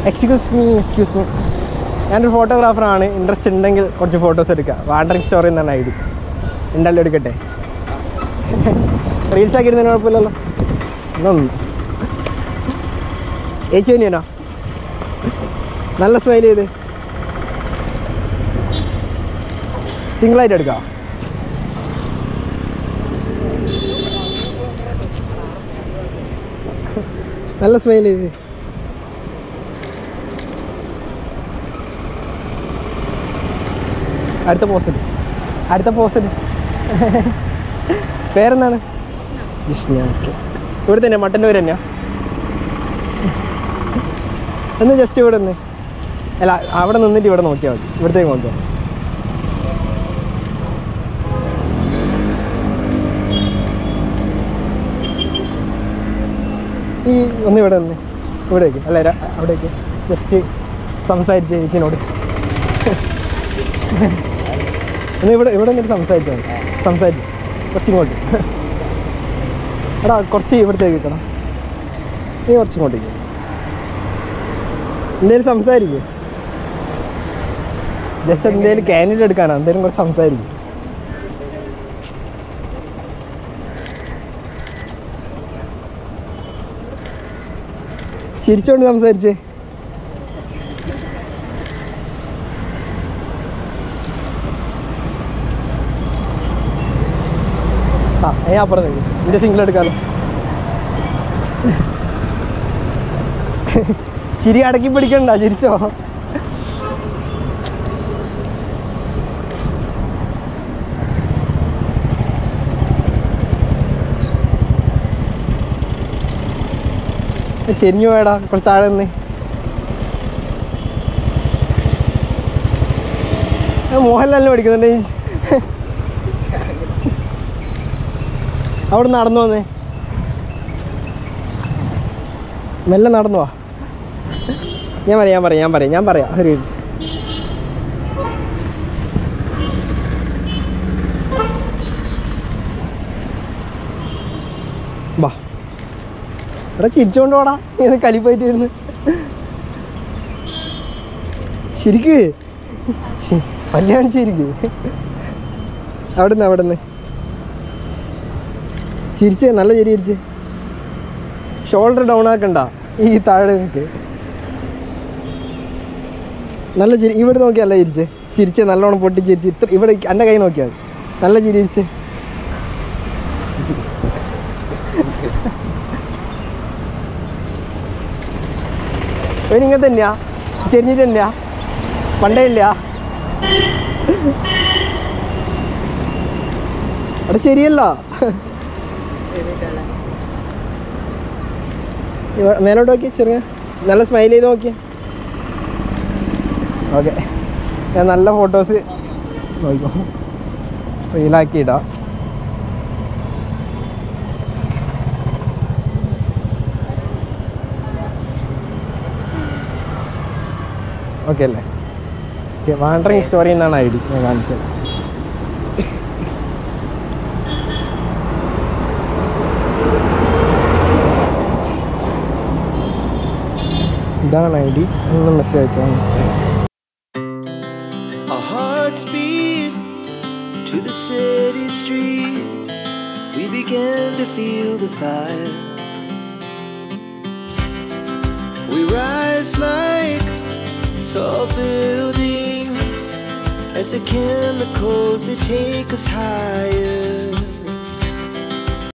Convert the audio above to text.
Excuse me excuse me ഞാനൊരു ഫോട്ടോഗ്രാഫറാണ് interest ഉണ്ടെങ്കിൽ കുറച്ച് ഫോട്ടോസ് എടുക്കുക വാണ്ടറിങ് സ്റ്റോറി എന്നാണ് ഐ ഡി ഉണ്ടല്ലോ എടുക്കട്ടെ റീൽസ് ആക്കി ഇടുന്നതിന് കുഴപ്പമില്ലല്ലോ എന്നൊന്നും ഏച്ചി തന്നെയാണോ നല്ല സ്മൈൽ ചെയ്ത് സിംഗിളായിട്ട് എടുക്കാം നല്ല സ്മൈൽ ചെയ്ത് അടുത്ത പോസ്റ്റ് അടുത്ത പോസ്റ്റ് പേരെന്താണ് ജിഷ്ണ ഓക്കെ ഇവിടെ തന്നെ മട്ടൻ്റെ പേര് തന്നെയാ ഒന്ന് ജസ്റ്റ് ഇവിടെ നിന്ന് അല്ല അവിടെ നിന്നിട്ട് ഇവിടെ നോക്കിയാൽ മതി ഇവിടത്തേക്ക് നോക്കിയാൽ ഈ ഒന്ന് ഇവിടെ നിന്ന് ഇവിടേക്ക് അല്ല ര- അവിടേക്ക് ജസ്റ്റ് സംസാരിച്ച് ചേച്ചിനോട് ഒന്ന് ഇവിടെ ഇവിടെ നിന്നിട്ട് സംസാരിച്ചാൽ മതി സംസാരിച്ചു കുറച്ച് ഇങ്ങോട്ട് എടാ കുറച്ച് ഇവിടത്തേക്ക് കിട്ടണം നീ കുറച്ച് ഇങ്ങോട്ടേക്ക് എന്തേലും സംസാരിക്കൂ ജസ്റ്റ് എന്തേലും ക്യാൻഡിഡ് എടുക്കാനാ എന്തേലും കുറച്ച് സംസാരിക്കും ചിരിച്ചോണ്ട് സംസാരിച്ചേ ആ ഞാൻ അപ്പുറം നിൽക്കും നിന്റെ സിംഗിൾ എടുക്കാലോ ചിരി അടക്കി പിടിക്കണ്ട ചിരിച്ചോ ചെരിഞ്ഞു പോയടാ കുറച്ച് താഴെ നിന്ന് മോഹൻലാലിനെ പഠിക്കുന്നുണ്ട് ഈ അവിടെ നടന്നു വന്നേ മെല്ലെ നടന്നു വാ ഞാൻ പറയാം ഞാൻ പറയാം ഞാൻ പറയാം ഞാൻ പറയാം ഒരു minute. വാ എടാ ചിരിച്ചോണ്ട് പോടാ ഇത് കലിപ്പായിട്ട് ഇരുന്ന് ശരിക്ക് പല്ലാണ് ശരിക്ക് അവിടെ നിന്ന് അവിടെ നിന്ന് ചിരിച്ചേ നല്ല ചിരി ചിരിച്ച് ഷോൾഡർ ഡൗൺ ആക്കണ്ട ഈ താഴെ നിൽക്ക് നല്ല ചിരി ഇവിടെ നോക്കിയല്ല ചിരിച്ച് ചിരിച്ച് നല്ലോണം പൊട്ടി ചിരിച്ച് ഇത്ര ഇവിടെ എൻ്റെ കൈ നോക്കിയാൽ മതി നല്ല ചിരി ചിരിച്ച് ഇവൻ ഇങ്ങനെ തന്നെയാ ചെരിഞ്ഞിട്ട് തന്നെയാ പണ്ടേ ഇല്ല അവിടെ ശരിയല്ല ഇവ- മേലോട്ട് നോക്കി ചെറിയ നല്ല സ്മൈൽ ചെയ്ത് നോക്കിയ ഓക്കെ ഞാൻ നല്ല ഫോട്ടോസ് നോക്കിക്കോ റീലാക്കി ഇടാം ഓക്കെ അല്ലേ ഓക്കെ വാണ്ടറിങ് സ്റ്റോറി എന്നാണ് ഐ ഡി ഞാൻ കാണിച്ചത് ഇതാണ് ഐ ഡി ഒന്ന് മെസ്സേജ് അയച്ചാൽ Our hearts beat to the city streets. We began to feel the fire. We rise like tall buildings as the chemicals they take us higher.